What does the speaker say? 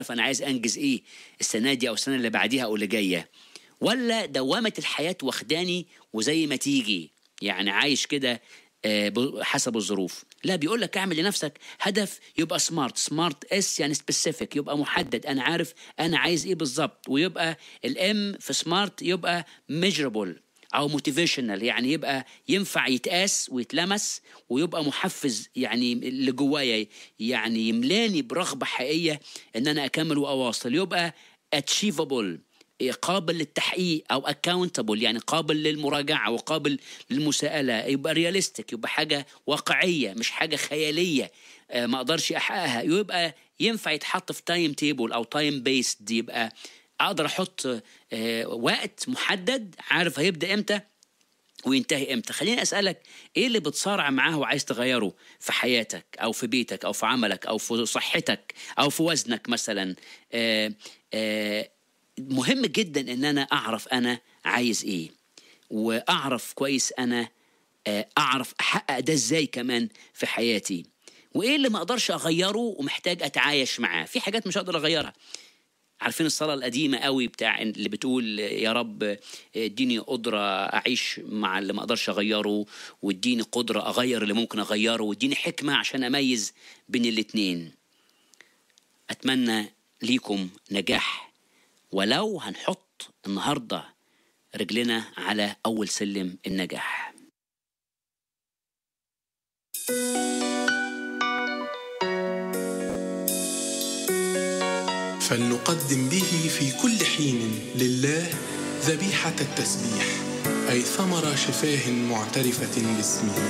انا عايز انجز ايه السنه دي او السنه اللي بعديها او اللي جايه ولا دوامه الحياه واخداني وزي ما تيجي يعني عايش كده آه، ب- حسب الظروف لا بيقول لك اعمل لنفسك هدف يبقى سمارت سمارت اس يعني سبيسيفيك يبقى محدد انا عارف انا عايز ايه بالظبط ويبقى الام في سمارت يبقى ميجربل او موتيفيشنال يعني يبقى ينفع يتقاس ويتلمس ويبقى محفز يعني اللي جوايا يعني يملاني برغبه حقيقيه ان انا اكمل واواصل يبقى اتشيفبل قابل للتحقيق او اكاونتبل يعني قابل للمراجعه وقابل للمساءله يبقى رياليستيك يبقى حاجه واقعيه مش حاجه خياليه آه، ما اقدرش احققها يبقى ينفع يتحط في تايم تيبل او تايم بيست يبقى اقدر احط آه، وقت محدد عارف هيبدا امتى وينتهي امتى خليني اسالك ايه اللي بتصارع معاه وعايز تغيره في حياتك او في بيتك او في عملك او في صحتك او في وزنك مثلا آه آه مهم جدا ان انا اعرف انا عايز ايه واعرف كويس انا آه اعرف احقق ده ازاي كمان في حياتي وايه اللي ما اقدرش اغيره ومحتاج اتعايش معاه في حاجات مش هقدر اغيرها عارفين الصلاة القديمة قوي بتاع اللي بتقول يا رب اديني قدرة أعيش مع اللي ما أقدرش أغيره واديني قدرة أغير اللي ممكن أغيره واديني حكمة عشان أميز بين الاتنين أتمنى ليكم نجاح ولو هنحط النهاردة رجلنا على أول سلم النجاح فلنقدم به في كل حين لله ذبيحة التسبيح أي ثمر شفاه معترفة باسمه